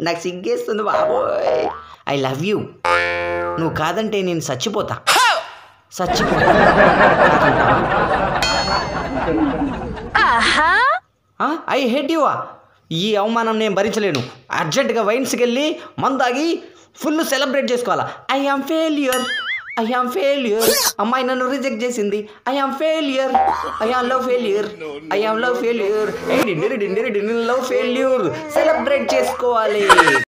నాకు సిగ్గేస్తుంది బాబోయ్ ఐ లవ్ యూ నువ్వు కాదంటే నేను చచ్చిపోతా చచ్చిపోతా కాదంటావా? ఐ హేట్ యువా ఈ అవమానం నేను భరించలేను అర్జెంటుగా వైన్స్కి వెళ్ళి మందాగి ఫుల్ సెలబ్రేట్ చేసుకోవాలా I am failure I am failure అమ్మాయి నన్ను రిజెక్ట్ చేసింది I am failure I am love failure I am love failure love failure celebrate చేసుకోవాలి